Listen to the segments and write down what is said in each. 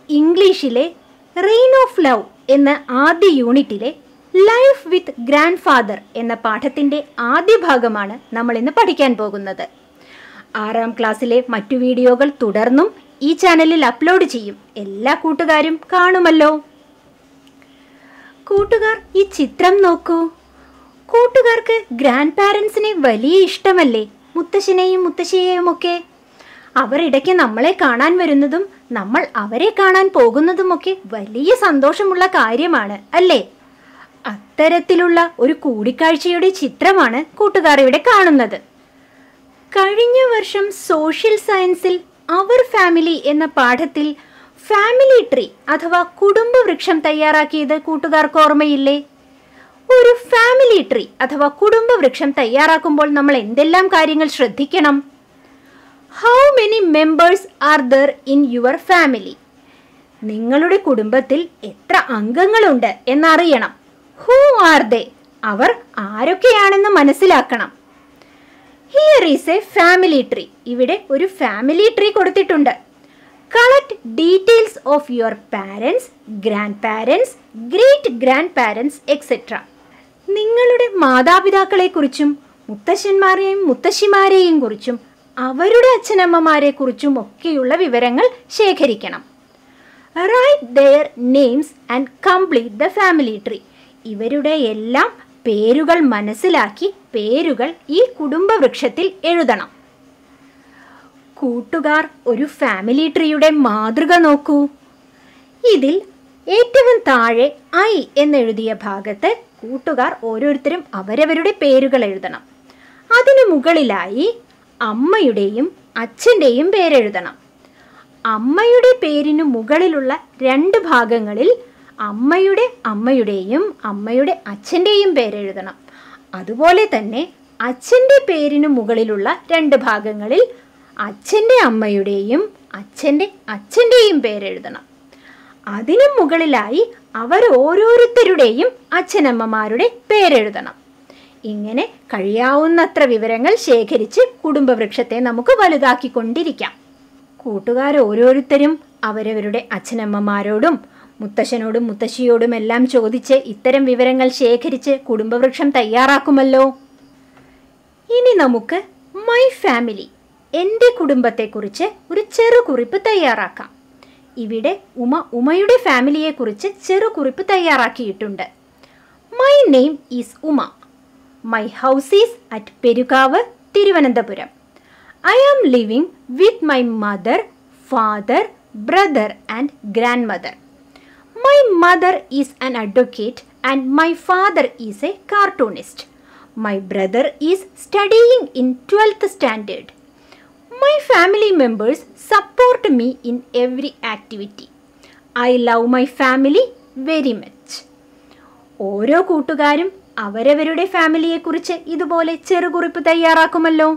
ഇംഗ്ലീഷിലെ reign of love എന്ന ആദ്യ യൂണിറ്റിലെ ലൈഫ് വിത്ത് ഗ്രാൻഡ് ഫാദർ എന്ന പാഠത്തിൻ്റെ ആദ്യ ഭാഗമാണ് നമ്മൾ ഇന്ന് പഠിക്കാൻ പോകുന്നത് ആറാം ക്ലാസ്സിലെ മറ്റു വീഡിയോകൾ തുടർന്നും ഈ ചാനലിൽ അപ്ലോഡ് ചെയ്യും എല്ലാ കൂട്ടുകാരും കാണുമല്ലോ കൂട്ടുകാർ ഈ ചിത്രം നോക്കൂ കൂട്ടുകാർക്ക് ഗ്രാൻഡ് പാരൻസിനെ വലിയ ഇഷ്ടമല്ലേ മുത്തശ്ശനെയും മുത്തശ്ശിയെയും ഒക്കെ അവർ ഇടയ്ക്ക് നമ്മളെ കാണാൻ വരുന്നതും നമ്മൾ അവരെ കാണാൻ പോകുന്നതുമൊക്കെ വലിയ സന്തോഷമുള്ള കാര്യമാണ് അല്ലേ അത്തരത്തിലുള്ള ഒരു കൂടിക്കാഴ്ചയുടെ ചിത്രമാണ് കൂട്ടുകാർ ഇവിടെ കാണുന്നത് കഴിഞ്ഞ വർഷം സോഷ്യൽ സയൻസിൽ അവർ ഫാമിലി എന്ന പാഠത്തിൽ ഫാമിലി ട്രീ അഥവാ കുടുംബ വൃക്ഷം തയ്യാറാക്കിയത് കൂട്ടുകാർക്ക് ഓർമ്മയില്ലേ ഒരു ഫാമിലി ട്രീ അഥവാ കുടുംബ വൃക്ഷം തയ്യാറാക്കുമ്പോൾ നമ്മൾ എന്തെല്ലാം കാര്യങ്ങൾ ശ്രദ്ധിക്കണം how many members are there in your family നിങ്ങളുടെ കുടുംബത്തിൽ എത്ര അംഗങ്ങളുണ്ട് എന്നറിയണം ഹൂ ആർ ദേ അവർ ആരൊക്കെയാണെന്ന് മനസ്സിലാക്കണം here is a family tree ഇവിടെ ഒരു ഫാമിലി ട്രീ കൊടുത്തിട്ടുണ്ട് collect details of your parents grandparents great grandparents etcetera നിങ്ങളുടെ മാതാപിതാക്കളെക്കുറിച്ചും മുത്തശ്ശന്മാരെയും മുത്തശ്ശിമാരെയും കുറിച്ചും അവരുടെ അച്ഛനമ്മമാരെ കുറിച്ചും ഒക്കെയുള്ള വിവരങ്ങൾ ശേഖരിക്കണം write their names and complete the family tree ഇവരുടെ എല്ലാം പേരുകൾ മനസ്സിലാക്കി പേരുകൾ ഈ കുടുംബ വൃക്ഷത്തിൽ എഴുതണം കൂട്ടുകാർ ഒരു ഫാമിലി ട്രീയുടെ മാതൃക നോക്കൂ ഇതിൽ ഏറ്റവും താഴെ ഐ എന്നെഴുതിയ ഭാഗത്ത് കൂട്ടുകാർ ഓരോരുത്തരും അവരവരുടെ പേരുകൾ എഴുതണം അതിനു മുകളിലായി അമ്മയുടെയും അച്ഛൻ്റെയും പേരെഴുതണം അമ്മയുടെ പേരിനു മുകളിലുള്ള രണ്ട് ഭാഗങ്ങളിൽ അമ്മയുടെ അമ്മയുടെയും അമ്മയുടെ അച്ഛൻ്റെയും പേരെഴുതണം അതുപോലെ തന്നെ അച്ഛൻ്റെ പേരിനു മുകളിലുള്ള രണ്ട് ഭാഗങ്ങളിൽ അച്ഛൻ്റെ അമ്മയുടെയും അച്ഛൻ്റെ അച്ഛൻ്റെയും പേരെഴുതണം അതിനു മുകളിലായി അവർ ഓരോരുത്തരുടെയും അച്ഛനമ്മമാരുടെ പേരെഴുതണം ഇങ്ങനെ കഴിയാവുന്നത്ര വിവരങ്ങൾ ശേഖരിച്ച് കുടുംബവൃക്ഷത്തെ നമുക്ക് വലുതാക്കിക്കൊണ്ടിരിക്കാം കൂട്ടുകാർ ഓരോരുത്തരും അവരവരുടെ അച്ഛനമ്മമാരോടും മുത്തശ്ശനോടും മുത്തശ്ശിയോടും എല്ലാം ചോദിച്ച് ഇത്തരം വിവരങ്ങൾ ശേഖരിച്ച് കുടുംബവൃക്ഷം തയ്യാറാക്കുമല്ലോ ഇനി നമുക്ക് മൈ ഫാമിലി എൻ്റെ കുടുംബത്തെക്കുറിച്ച് ഒരു ചെറുകുറിപ്പ് തയ്യാറാക്കാം ഇവിടെ ഉമ ഉമയുടെ ഫാമിലിയെക്കുറിച്ച് ചെറുകുറിപ്പ് തയ്യാറാക്കിയിട്ടുണ്ട് my name is Uma my house is at Perukavu Thiruvananthapuram I am living with my mother father brother and grandmother my mother is an advocate and my father is a cartoonist my brother is studying in twelfth standard my family members support me in every activity I love my family very much ഓരോ കൂട്ടുകാരും അവരവരുടെ ഫാമിലിയെക്കുറിച്ച് ഇതുപോലെ ചെറുകുറിപ്പ് തയ്യാറാക്കുമല്ലോ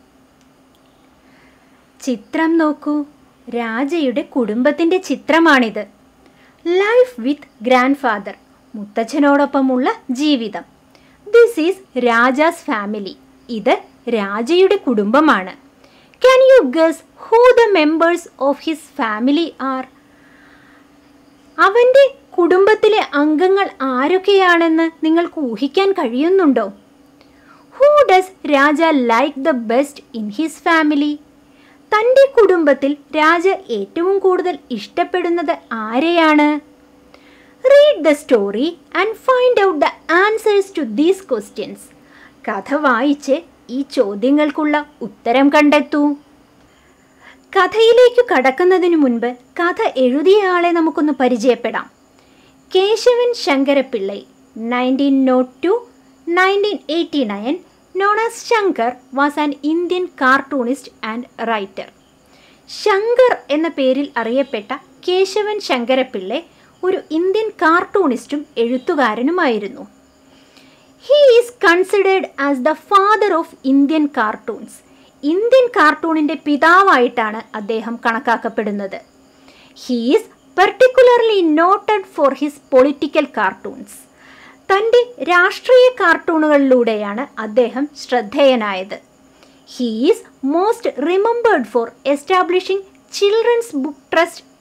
ചിത്രം നോക്കൂ രാജയുടെ കുടുംബത്തിൻ്റെ ചിത്രമാണിത് life with grandfather മുത്തച്ഛനോടൊപ്പമുള്ള ജീവിതം ദിസ് ഈസ് രാജാസ് ഫാമിലി ഇത് രാജയുടെ കുടുംബമാണ് can you guess who the members of his family are അവൻ്റെ കുടുംബത്തിലെ അംഗങ്ങൾ ആരൊക്കെയാണെന്ന് നിങ്ങൾക്ക് ഊഹിക്കാൻ കഴിയുന്നുണ്ടോ who does Raja like the best in his family തൻ്റെ കുടുംബത്തിൽ രാജ ഏറ്റവും കൂടുതൽ ഇഷ്ടപ്പെടുന്നത് ആരെയാണ് read the story and find out the answers to these questions കഥ വായിച്ച് ഈ ചോദ്യങ്ങൾക്കുള്ള ഉത്തരം കണ്ടെത്തൂ കഥയിലേക്ക് കടക്കുന്നതിനു മുൻപ് കഥ എഴുതിയ ആളെ നമുക്കൊന്ന് പരിചയപ്പെടാം Keshavan ശങ്കരപിള്ളൈ nineteen nought to nineteen eighty nine known as Shankar was an Indian cartoonist and writer Shankar എന്ന പേരിൽ അറിയപ്പെട്ട കേശവൻ ശങ്കരപിള്ളെ ഒരു Indian കാർട്ടൂണിസ്റ്റും എഴുത്തുകാരനുമായിരുന്നു he is considered as the father of Indian cartoons Indian കാർട്ടൂണിൻ്റെ പിതാവായിട്ടാണ് അദ്ദേഹം കണക്കാക്കപ്പെടുന്നത് he is particularly noted for his political cartoons തൻ്റെ രാഷ്ട്രീയ കാർട്ടൂണുകളിലൂടെയാണ് അദ്ദേഹം ശ്രദ്ധേയനായത് he is most remembered four establishing children's book trust in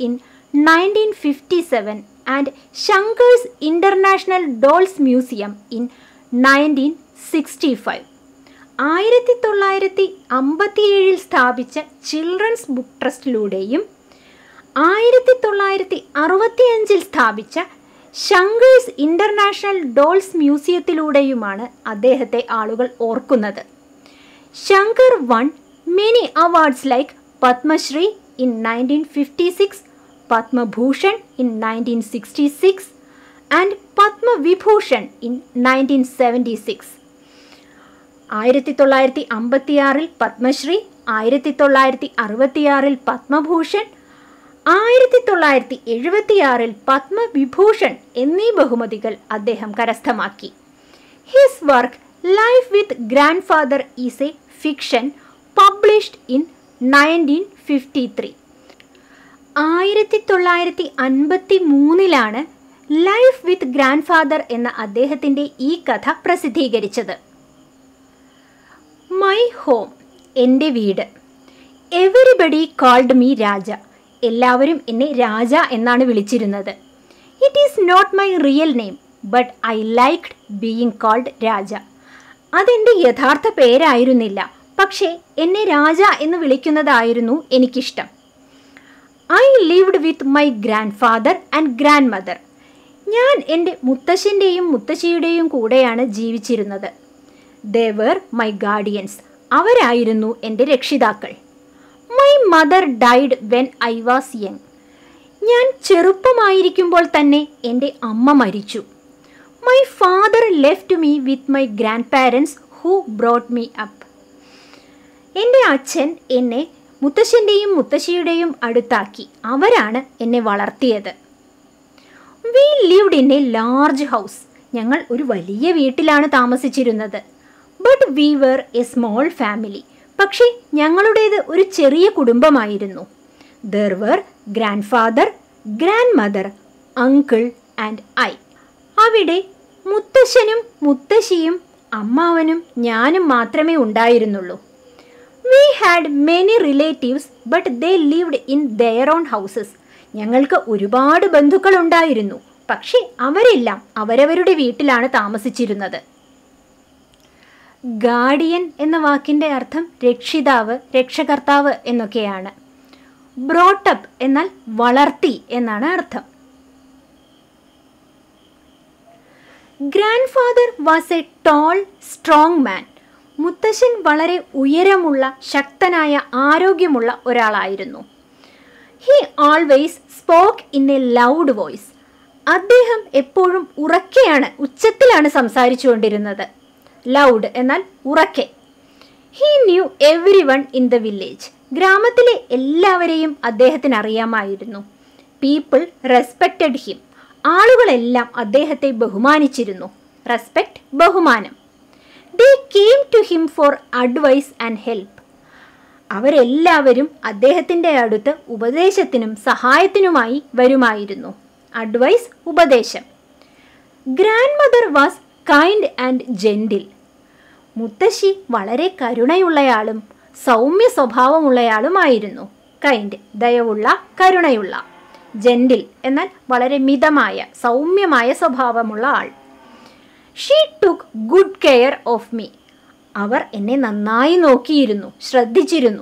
nineteen fifty seven and Shankar's international dolls museum in nineteen sixty five ആയിരത്തി തൊള്ളായിരത്തി അമ്പത്തിയേഴിൽ സ്ഥാപിച്ച children's book ട്രസ്റ്റിലൂടെയും ആയിരത്തി തൊള്ളായിരത്തി അറുപത്തിയഞ്ചിൽ സ്ഥാപിച്ച Shankar's international dolls മ്യൂസിയത്തിലൂടെയുമാണ് അദ്ദേഹത്തെ ആളുകൾ ഓർക്കുന്നത് Shankar won many awards like Padmashri in nineteen fifty six Padmabhushan in nineteen sixty six and Padmavibhushan in nineteen seventy six ആയിരത്തി തൊള്ളായിരത്തി അമ്പത്തിയാറിൽ പത്മശ്രീ ആയിരത്തി തൊള്ളായിരത്തി അറുപത്തിയാറിൽ പത്മഭൂഷൺ ആയിരത്തി തൊള്ളായിരത്തി എഴുപത്തിയാറിൽ പത്മവിഭൂഷൺ എന്നീ ബഹുമതികൾ അദ്ദേഹം കരസ്ഥമാക്കി his work life with grandfather is a fiction published in nineteen fifty three ആയിരത്തി തൊള്ളായിരത്തി അൻപത്തി മൂന്നിലാണ് ലൈഫ് വിത്ത് ഗ്രാൻഡ് ഫാദർ എന്ന അദ്ദേഹത്തിൻ്റെ ഈ കഥ പ്രസിദ്ധീകരിച്ചത് മൈ ഹോം എൻ്റെ വീട് എവരിബഡി കോൾഡ് മീ രാജ എല്ലാവരും എന്നെ രാജ എന്നാണ് വിളിച്ചിരുന്നത് it is not my real name but I liked being called Raja അതെൻ്റെ യഥാർത്ഥ പേരായിരുന്നില്ല പക്ഷേ എന്നെ രാജ എന്ന് വിളിക്കുന്നതായിരുന്നു എനിക്കിഷ്ടം I lived with my grandfather and grandmother ഞാൻ എൻ്റെ മുത്തശ്ശൻ്റെയും മുത്തശ്ശിയുടെയും കൂടെയാണ് ജീവിച്ചിരുന്നത് ദേവർ മൈ ഗാർഡിയൻസ് അവരായിരുന്നു എൻ്റെ രക്ഷിതാക്കൾ my mother died when I was young ഞാൻ ചെറുപ്പമായിരിക്കുമ്പോൾ തന്നെ എൻ്റെ അമ്മ മരിച്ചു my father left me with my grandparents who brought me up എൻ്റെ അച്ഛൻ എന്നെ മുത്തശ്ശൻ്റെയും മുത്തശ്ശിയുടെയും അടുത്താക്കി അവരാണ് എന്നെ വളർത്തിയത് we lived in a large house ഞങ്ങൾ ഒരു വലിയ വീട്ടിലാണ് താമസിച്ചിരുന്നത് but we were a small family പക്ഷേ ഞങ്ങളുടേത് ഒരു ചെറിയ കുടുംബമായിരുന്നു there were grandfather grandmother uncle and I അവിടെ മുത്തശ്ശനും മുത്തശ്ശിയും അമ്മാവനും ഞാനും മാത്രമേ ഉണ്ടായിരുന്നുള്ളൂ we had many relatives but they lived in their own houses ഞങ്ങൾക്ക് ഒരുപാട് ബന്ധുക്കൾ ഉണ്ടായിരുന്നു പക്ഷേ അവരെല്ലാം അവരവരുടെ വീട്ടിലാണ് താമസിച്ചിരുന്നത് ഗാർഡിയൻ എന്ന വാക്കിൻ്റെ അർത്ഥം രക്ഷിതാവ് രക്ഷകർത്താവ് എന്നൊക്കെയാണ് ബ്രോട്ടപ്പ് എന്നാൽ വളർത്തി എന്നാണ് അർത്ഥം grandfather was a tall strong man മുത്തശ്ശൻ വളരെ ഉയരമുള്ള ശക്തനായ ആരോഗ്യമുള്ള ഒരാളായിരുന്നു he always spoke in a loud voice അദ്ദേഹം എപ്പോഴും ഉറക്കെയാണ് ഉച്ചത്തിലാണ് സംസാരിച്ചുകൊണ്ടിരുന്നത് ലൗഡ് എന്നാൽ ഉറക്കെ he knew everyone in the village ഗ്രാമത്തിലെ എല്ലാവരെയും അദ്ദേഹത്തിന് അറിയാമായിരുന്നു പീപ്പിൾ റെസ്പെക്റ്റഡ് ഹിം ആളുകളെല്ലാം അദ്ദേഹത്തെ ബഹുമാനിച്ചിരുന്നു റെസ്പെക്റ്റ് ബഹുമാനം they came to him for advice and help അവരെല്ലാവരും അദ്ദേഹത്തിൻ്റെ അടുത്ത് ഉപദേശത്തിനും സഹായത്തിനുമായി വരുമായിരുന്നു അഡ്വൈസ് ഉപദേശം grandmother was kind and gentle മുത്തശ്ശി വളരെ കരുണയുള്ളയാളും സൗമ്യ സ്വഭാവമുള്ളയാളുമായിരുന്നു കൈൻഡ് ദയവുള്ള കരുണയുള്ള ജെൻഡിൽ എന്നാൽ വളരെ മിതമായ സൗമ്യമായ സ്വഭാവമുള്ള ആൾ she took good care of me അവർ എന്നെ നന്നായി നോക്കിയിരുന്നു ശ്രദ്ധിച്ചിരുന്നു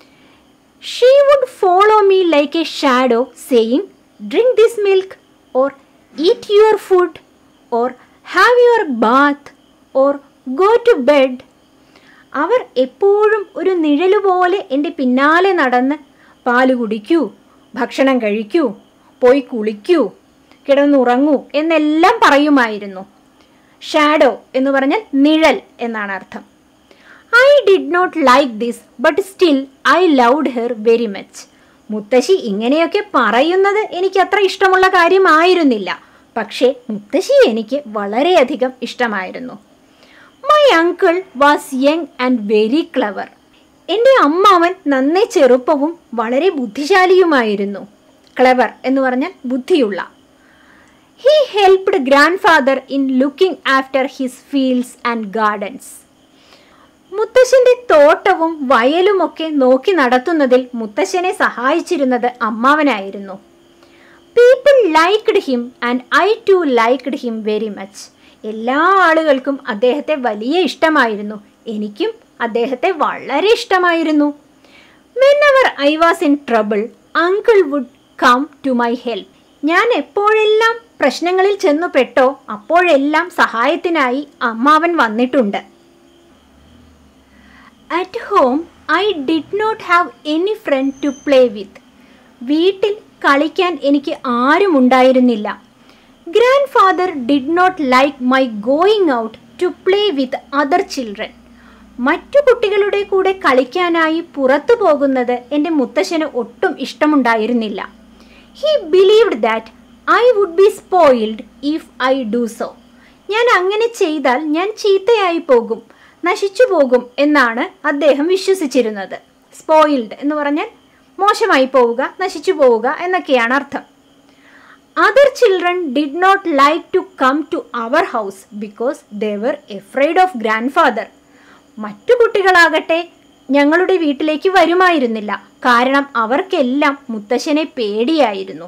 she would follow me like a shadow saying drink this milk or eat your food or have your bath or go to bed അവർ എപ്പോഴും ഒരു നിഴലുപോലെ എൻ്റെ പിന്നാലെ നടന്ന് പാല് കുടിക്കൂ ഭക്ഷണം കഴിക്കൂ പോയി കുളിക്കൂ കിടന്നുറങ്ങൂ എന്നെല്ലാം പറയുമായിരുന്നു ഷാഡോ എന്ന് പറഞ്ഞാൽ നിഴൽ എന്നാണ് അർത്ഥം I did not like this but still I loved her very much മുത്തശ്ശി ഇങ്ങനെയൊക്കെ പറയുന്നത് എനിക്ക് അത്ര ഇഷ്ടമുള്ള കാര്യമായിരുന്നില്ല പക്ഷേ മുത്തശ്ശി എനിക്ക് വളരെയധികം ഇഷ്ടമായിരുന്നു my uncle was young and very clever എൻ്റെ അമ്മാവൻ നന്നേ ചെറുപ്പവും വളരെ ബുദ്ധിശാലിയുമായിരുന്നു ക്ലവർ എന്ന് പറഞ്ഞാൽ ബുദ്ധിയുള്ള he helped grandfather in looking after his fields and gardens മുത്തശ്ശൻ്റെ തോട്ടവും വയലുമൊക്കെ നോക്കി നടത്തുന്നതിൽ മുത്തശ്ശനെ സഹായിച്ചിരുന്നത് അമ്മാവനായിരുന്നു people liked him and I too liked him very much എല്ലാ ആളുകൾക്കും അദ്ദേഹത്തെ വലിയ ഇഷ്ടമായിരുന്നു എനിക്കും അദ്ദേഹത്തെ വളരെ ഇഷ്ടമായിരുന്നു whenever I was in trouble uncle would come to my help ഞാൻ എപ്പോഴെല്ലാം പ്രശ്നങ്ങളിൽ ചെന്നു പെട്ടോ അപ്പോഴെല്ലാം സഹായത്തിനായി അമ്മാവൻ വന്നിട്ടുണ്ട് at home I did not have any front to play with വീട്ടിൽ കളിക്കാൻ എനിക്ക് ആരും ഉണ്ടായിരുന്നില്ല grandfather did not like my going out to play with other children മറ്റു കുട്ടികളുടെ കൂടെ കളിക്കാനായി പുറത്തു പോകുന്നത് എൻ്റെ മുത്തശ്ശന് ഒട്ടും ഇഷ്ടമുണ്ടായിരുന്നില്ല he believed that I would be spoiled if I do so ഞാൻ അങ്ങനെ ചെയ്താൽ ഞാൻ ചീത്തയായി പോകും നശിച്ചു പോകും എന്നാണ് അദ്ദേഹം വിശ്വസിച്ചിരുന്നത് സ്പോയിൽഡ് എന്ന് പറഞ്ഞാൽ മോശമായി പോവുക നശിച്ചു പോവുക എന്നൊക്കെയാണ് അർത്ഥം other children did not like to come to our house because they were afraid of grandfather മറ്റു കുട്ടികളാകട്ടെ ഞങ്ങളുടെ വീട്ടിലേക്ക് വരുമായിരുന്നില്ല കാരണം അവർക്കെല്ലാം മുത്തശ്ശനെ പേടിയായിരുന്നു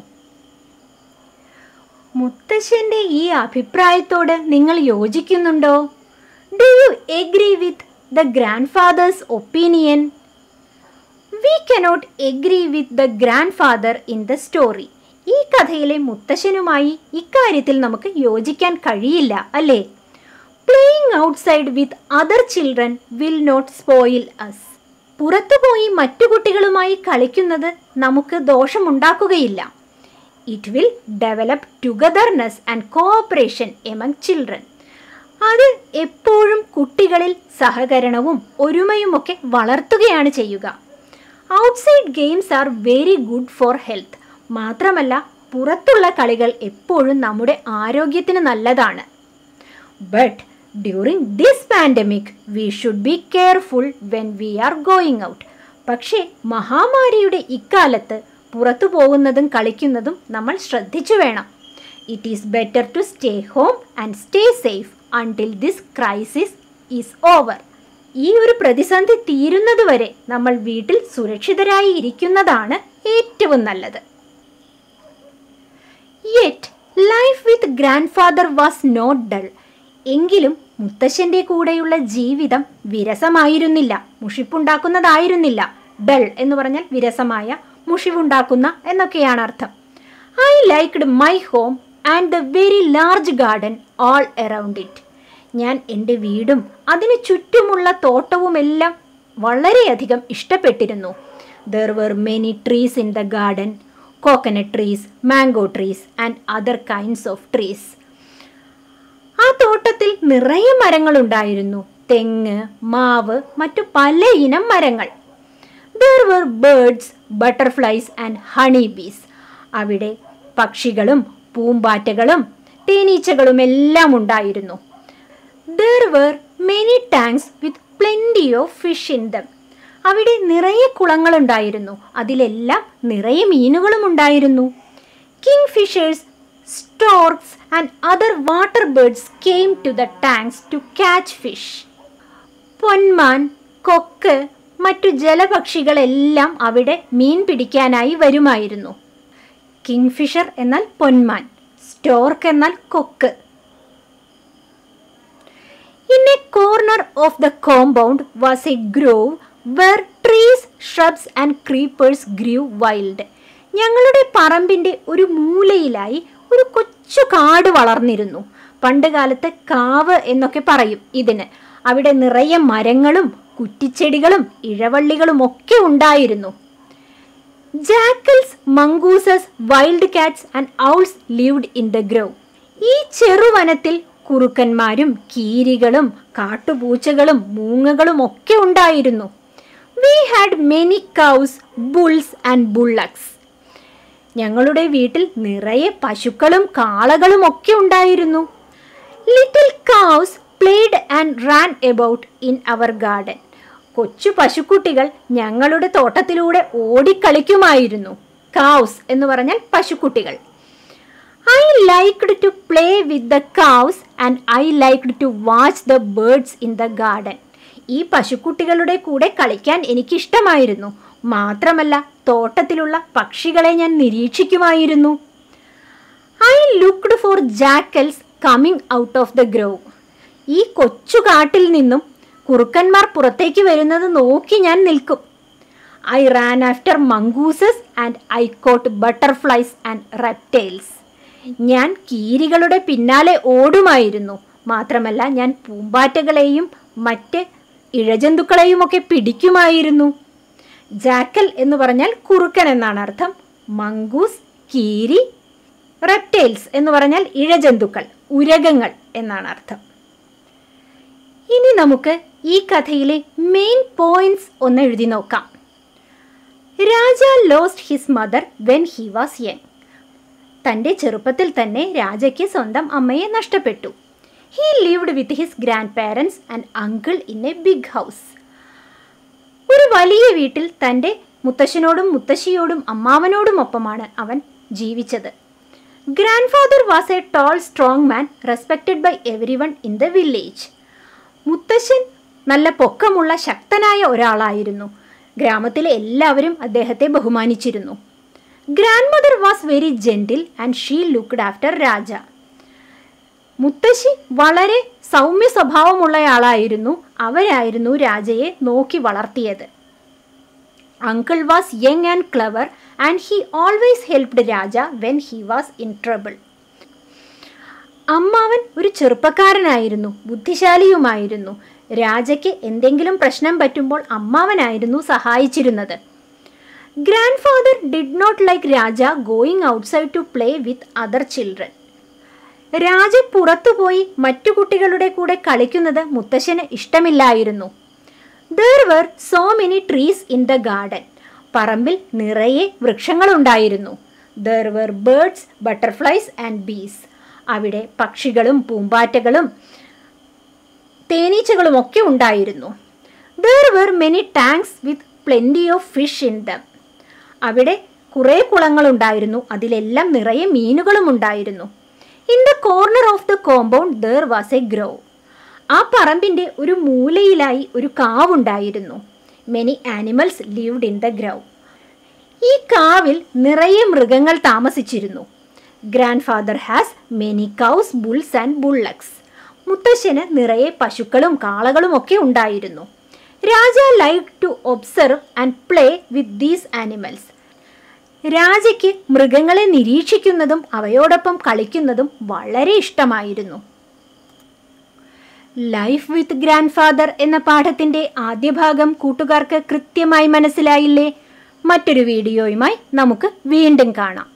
മുത്തശ്ശന്റെ ഈ അഭിപ്രായത്തോട് നിങ്ങൾ യോജിക്കുന്നുണ്ടോ do you agree with the grandfather's opinion we cannot agree with the grandfather in the story ഈ കഥയിലെ മുത്തശ്ശനുമായി ഇക്കാര്യത്തിൽ നമുക്ക് യോജിക്കാൻ കഴിയില്ല അല്ലേ playing outside with other children will not spoil us പുറത്തുപോയി മറ്റു കുട്ടികളുമായി കളിക്കുന്നത് നമുക്ക് ദോഷമുണ്ടാക്കുകയില്ല it will develop togetherness and cooperation among children അത് എപ്പോഴും കുട്ടികളിൽ സഹകരണവും ഒരുമയുമൊക്കെ വളർത്തുകയാണ് ചെയ്യുക outside games are very good for health മാത്രമല്ല പുറത്തുള്ള കളികൾ എപ്പോഴും നമ്മുടെ ആരോഗ്യത്തിന് നല്ലതാണ് but during this pandemic we should be careful when we are going out പക്ഷേ മഹാമാരിയുടെ ഇക്കാലത്ത് പുറത്തു പോകുന്നതും കളിക്കുന്നതും നമ്മൾ ശ്രദ്ധിച്ചു വേണം it is better to stay home and stay safe until this crisis is over ഈ ഒരു പ്രതിസന്ധി തീരുന്നതുവരെ നമ്മൾ വീട്ടിൽ സുരക്ഷിതരായി ഇരിക്കുന്നതാണ് ഏറ്റവും നല്ലത് yet life with grandfather was not dull എങ്കിലും മുത്തശ്ശന്റെ കൂടെയുള്ള ജീവിതം വിരസമായിരുന്നില്ല മുഷിപ്പുണ്ടാക്കുന്നതായിരുന്നില്ല ഡൾ എന്ന് പറഞ്ഞാൽ വിരസമായ മുഷിവുണ്ടാക്കുന്ന എന്നൊക്കെയാണ് അർത്ഥം I liked my home and the very large garden all around it ഞാൻ എൻ്റെ വീടും അതിനു ചുറ്റുമുള്ള തോട്ടവുമെല്ലാം വളരെയധികം ഇഷ്ടപ്പെട്ടിരുന്നു there were many trees in the garden coconut trees mango trees and other kinds of trees ആ തോട്ടത്തിൽ നിറയെ മരങ്ങളുണ്ടായിരുന്നു തെങ്ങ് മാവ് മറ്റു പല ഇനം മരങ്ങൾ there were birds butterflies and honey bees അവിടെ പക്ഷികളും പൂമ്പാറ്റകളും തേനീച്ചകളും എല്ലാം ഉണ്ടായിരുന്നു there were many tanks with plenty of fish in them അവിടെ നിറയെ കുളങ്ങളുണ്ടായിരുന്നു അതിലെല്ലാം നിറയെ മീനുകളും ഉണ്ടായിരുന്നു kingfishers storks and other water birds came to the tanks to catch fish പൊന്മാൻ കൊക്ക് മറ്റു ജലപക്ഷികളെല്ലാം അവിടെ മീൻ പിടിക്കാനായി വരുമായിരുന്നു കിങ് ഫിഷർ എന്നാൽ പൊന്മാൻ സ്റ്റോർക്ക് എന്നാൽ കൊക്ക് in a corner of the compound was a grove where trees shrubs and creepers grew wild ഞങ്ങളുടെ പറമ്പിൻ്റെ ഒരു മൂലയിലായി ഒരു കൊച്ചു കാട് വളർന്നിരുന്നു പണ്ട് കാലത്ത് കാവ് എന്നൊക്കെ പറയും ഇതിന് അവിടെ നിറയെ മരങ്ങളും കുറ്റിച്ചെടികളും ഇഴവള്ളികളും ഒക്കെ ഉണ്ടായിരുന്നു jackals mongooses wild cats and owls lived in the grove ഈ ചെറുവനത്തിൽ കുറുക്കന്മാരും കീരികളും കാട്ടുപൂച്ചകളും മൂങ്ങകളും ഒക്കെ ഉണ്ടായിരുന്നു we had many cows bulls and bullocks ഞങ്ങളുടെ വീട്ടിൽ നിറയെ പശുക്കളും കാളകളും ഒക്കെ ഉണ്ടായിരുന്നു little cows played and ran about in our garden കൊച്ചു പശുക്കുട്ടികൾ ഞങ്ങളുടെ തോട്ടത്തിലൂടെ ഓടിക്കളിക്കുമായിരുന്നു കാവ്സ് എന്ന് പറഞ്ഞാൽ പശുക്കുട്ടികൾ I liked to play with the calves and I liked to watch the birds in the garden ഈ പശുക്കുട്ടികളുടെ കൂടെ കളിക്കാൻ എനിക്കിഷ്ടമായിരുന്നു മാത്രമല്ല തോട്ടത്തിലുള്ള പക്ഷികളെ ഞാൻ നിരീക്ഷിക്കുമായിരുന്നു I looked for jackals coming out of the grove ഈ കൊച്ചു കാട്ടിൽ നിന്നും കുറുക്കന്മാർ പുറത്തേക്ക് വരുന്നത് നോക്കി ഞാൻ നിൽക്കും I ran after mongooses and I caught butterflies and reptiles ഞാൻ കീരികളുടെ പിന്നാലെ ഓടുമായിരുന്നു മാത്രമല്ല ഞാൻ പൂമ്പാറ്റകളെയും മറ്റ് ഇഴജന്തുക്കളെയുമൊക്കെ പിടിക്കുമായിരുന്നു ജാക്കൽ എന്ന് പറഞ്ഞാൽ കുറുക്കൻ എന്നാണ് അർത്ഥം മങ്കൂസ് കീരി റെപ്റ്റൈൽസ് എന്ന് പറഞ്ഞാൽ ഇഴജന്തുക്കൾ ഉരകങ്ങൾ എന്നാണ് അർത്ഥം ഇനി നമുക്ക് ഈ കഥയിലെ മെയിൻ പോയിന്റ്സ് ഒന്ന് എഴുതി നോക്കാം Raja lost his mother when he was young തൻ്റെ ചെറുപ്പത്തിൽ തന്നെ രാജയ്ക്ക് സ്വന്തം അമ്മയെ നഷ്ടപ്പെട്ടു he lived with his grandparents and uncle in a big house ഒരു വലിയ വീട്ടിൽ തൻ്റെ മുത്തശ്ശനോടും മുത്തശ്ശിയോടും അമ്മാവനോടുമൊപ്പമാണ് അവൻ ജീവിച്ചത് grandfather was a tall strong man respected by everyone in the village മുത്തശ്ശൻ നല്ല പൊക്കമുള്ള ശക്തനായ ഒരാളായിരുന്നു ഗ്രാമത്തിലെ എല്ലാവരും അദ്ദേഹത്തെ ബഹുമാനിച്ചിരുന്നു grandmother was very gentle and she looked after Raja മുത്തശ്ശി വളരെ സൗമ്യ സ്വഭാവമുള്ളയാളായിരുന്നു അവരായിരുന്നു രാജയെ നോക്കി വളർത്തിയത് uncle was young and clever and he always helped Raja when he was in trouble അമ്മാവൻ ഒരു ചെറുപ്പക്കാരനായിരുന്നു ബുദ്ധിശാലിയുമായിരുന്നു രാജയ്ക്ക് എന്തെങ്കിലും പ്രശ്നം പറ്റുമ്പോൾ അമ്മാവനായിരുന്നു സഹായിച്ചിരുന്നത് grandfather did not like Raja going outside to play with other children Raja പുറത്തുപോയി മറ്റു കുട്ടികളുടെ കൂടെ കളിക്കുന്നത് മുത്തശ്ശന് ഇഷ്ടമില്ലായിരുന്നു there were so many trees in the garden പറമ്പിൽ നിറയെ വൃക്ഷങ്ങളുണ്ടായിരുന്നു there were birds butterflies and bees അവിടെ പക്ഷികളും പൂമ്പാറ്റകളും തേനീച്ചകളും ഒക്കെ ഉണ്ടായിരുന്നു there were many tanks with plenty of fish in them അവിടെ കുറേ കുളങ്ങളുണ്ടായിരുന്നു അതിലെല്ലാം നിറയെ മീനുകളും ഉണ്ടായിരുന്നു in the corner of the compound there was a grove ആ പറമ്പിൻ്റെ ഒരു മൂലയിലായി ഒരു കാവുണ്ടായിരുന്നു many animals lived in the grove ഈ കാവിൽ നിറയെ മൃഗങ്ങൾ താമസിച്ചിരുന്നു grandfather has many cows bulls and bullocks മുത്തശ്ശന് നിറയെ പശുക്കളും കാളകളും ഒക്കെ ഉണ്ടായിരുന്നു Raja like to observe and play with these animals രാജയ്ക്ക് മൃഗങ്ങളെ നിരീക്ഷിക്കുന്നതും അവയോടൊപ്പം കളിക്കുന്നതും വളരെ ഇഷ്ടമായിരുന്നു ലൈഫ് വിത്ത് ഗ്രാൻഡ് ഫാദർ എന്ന പാഠത്തിന്റെ ആദ്യ ഭാഗം കൂട്ടുകാർക്ക് കൃത്യമായി മനസ്സിലായില്ലേ മറ്റൊരു വീഡിയോയുമായി നമുക്ക് വീണ്ടും കാണാം